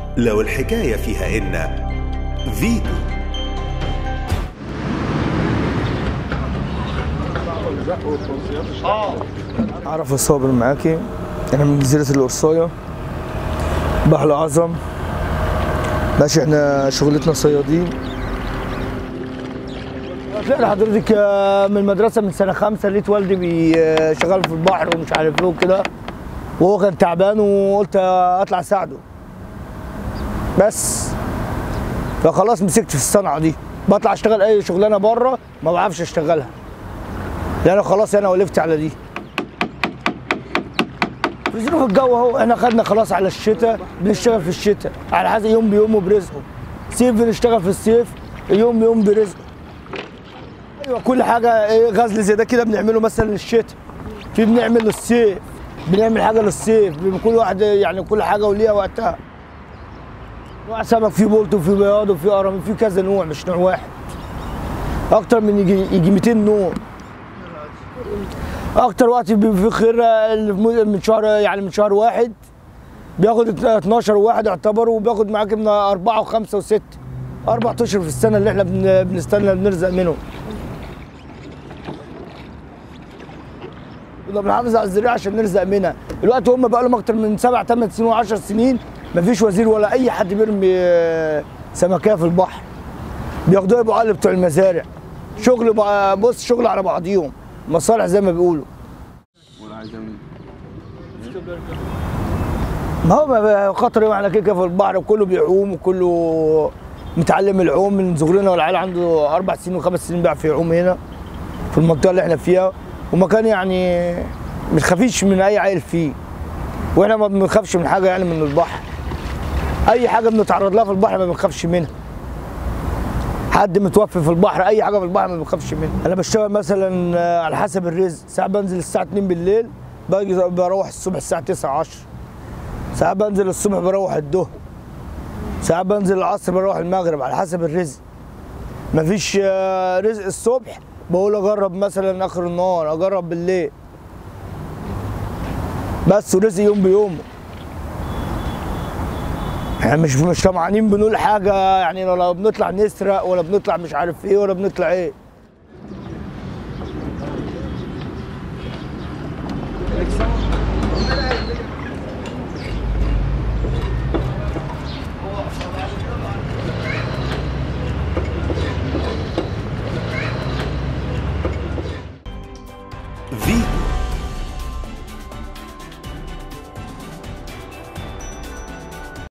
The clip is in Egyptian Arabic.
لو الحكاية فيها إن فيتو اعرف الصابر معاكي انا من جزيره القرصايه بحر العظم ماشي احنا شغلتنا صيادين هتلاقي حضرتك آه، من المدرسه من سنه خمسه لقيت والدي بيشتغل في البحر ومش عارف ايه وكده وهو كان تعبان وقلت اطلع اساعده بس فخلاص مسكت في الصنعه دي بطلع اشتغل اي شغلانه بره ما بعرفش اشتغلها لان خلاص انا ولفت على دي في ظروف الجو اهو احنا خدنا خلاص على الشتاء بنشتغل في الشتاء على حسب يوم بيوم برزقه صيف بنشتغل في الصيف يوم بيوم برزقه ايوه كل حاجه ايه غزل زي ده كده بنعمله مثلا للشتاء في بنعمل للصيف بنعمل حاجه للصيف كل واحد يعني كل حاجه وليها وقتها نوع سمك في بولت وفي بياض وفي قرم في كذا نوع مش نوع واحد اكتر من يجي يجي 200 نوع اكتر وقت بيبقى في خير اللي في مد- من شهر يعني من شهر واحد بياخد 12 واحد يعتبر وبياخد معاك من أربعة وخمسة وستة أربع أشهر في السنة اللي احنا بن- بنستنى بنرزق منهم كنا بنحافظ على الزراعة عشان نرزق منها الوقت هم بقى لهم أكتر من سبع ثمان سنين وعشر سنين مفيش وزير ولا أي حد بيرمي آه، سمكية في البحر بياخدوها يبقوا قلب بتوع المزارع شغل بقى- بص شغل على بعضيهم مصالح زي ما بيقولوا ما هو ما خاطر احنا كده كده في البحر وكله بيعوم وكله متعلم العوم من صغرنا والعيال عنده اربع سنين وخمس سنين بيعرف يعوم هنا في المنطقه اللي احنا فيها ومكان يعني مش خافيش من اي عيل فيه واحنا ما بنخافش من حاجه يعني من البحر اي حاجه بنتعرض لها في البحر ما بنخافش منها حد متوفي في البحر اي حاجه في البحر ما بنخافش منها انا بشتغل مثلا آه، على حسب الرزق ساعات بنزل الساعه 2 بالليل باجي بروح الصبح الساعه 9 10 ساعات بنزل الصبح بروح الظهر ساعات بنزل العصر بروح المغرب على حسب الرزق مفيش آه، رزق الصبح بقول اجرب مثلا اخر النهار اجرب بالليل بس ورزق يوم بيومه احنا مش مش طمعانين بنقول حاجه يعني ولا بنطلع نسرق ولا بنطلع مش عارف ايه ولا بنطلع ايه